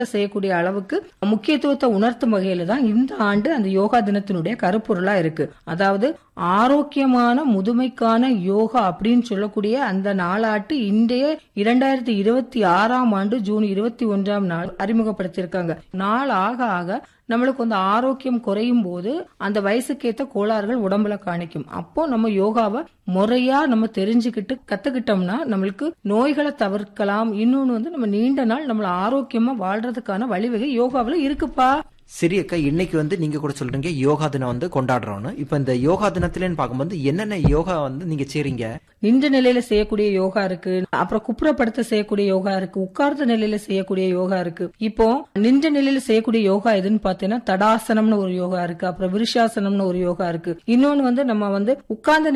செய்யக்கூடிய அளவுக்கு முக்கியத்துவத்தை உணர்த்தும் வகையில தான் இந்த ஆண்டு அந்த யோகா தினத்தினுடைய கருப்பொருளா இருக்கு அதாவது ஆரோக்கியமான முதுமைக்கான யோகா அப்படின்னு சொல்லக்கூடிய அந்த நாளாட்டு இன்றைய இரண்டாயிரத்தி இருபத்தி ஆறாம் ஆண்டு ஜூன் இருபத்தி ஒன்றாம் நாள் அறிமுகப்படுத்தியிருக்காங்க நாள் ஆக ஆக நம்மளுக்கு வந்து ஆரோக்கியம் குறையும் போது அந்த வயசுக்கேத்த கோளாறுகள் உடம்புல காணிக்கும் அப்போ நம்ம யோகாவை முறையா நம்ம தெரிஞ்சுக்கிட்டு கத்துக்கிட்டோம்னா நம்மளுக்கு நோய்களை தவிர்க்கலாம் இன்னொன்னு வந்து நம்ம நீண்ட நாள் நம்மள ஆரோக்கியமா வாழ்றதுக்கான வழிவகை யோகாவுல இருக்குப்பா சரி அக்கா இன்னைக்கு வந்து நீங்க கூட சொல்றீங்க யோகா தினம் வந்து கொண்டாடுறோம்னு இப்ப இந்த யோகா தினத்துலன்னு பார்க்கும்போது என்னென்ன யோகா வந்து நீங்க செய்றீங்க நின்ற நிலையில செய்யக்கூடிய யோகா இருக்கு அப்புறம் குப்புறப்படுத்த செய்யக்கூடிய யோகா இருக்கு உட்கார்ந்த நிலையில செய்யக்கூடிய யோகா இருக்கு இப்போ நின்ற நிலையில செய்யக்கூடிய யோகா எதுன்னு பாத்தீங்கன்னா தடாசனம்னு ஒரு யோகா இருக்கு அப்புறம் விருஷாசனம்னு ஒரு யோகா இருக்கு இன்னொன்னு வந்து நம்ம வந்து உட்கார்ந்த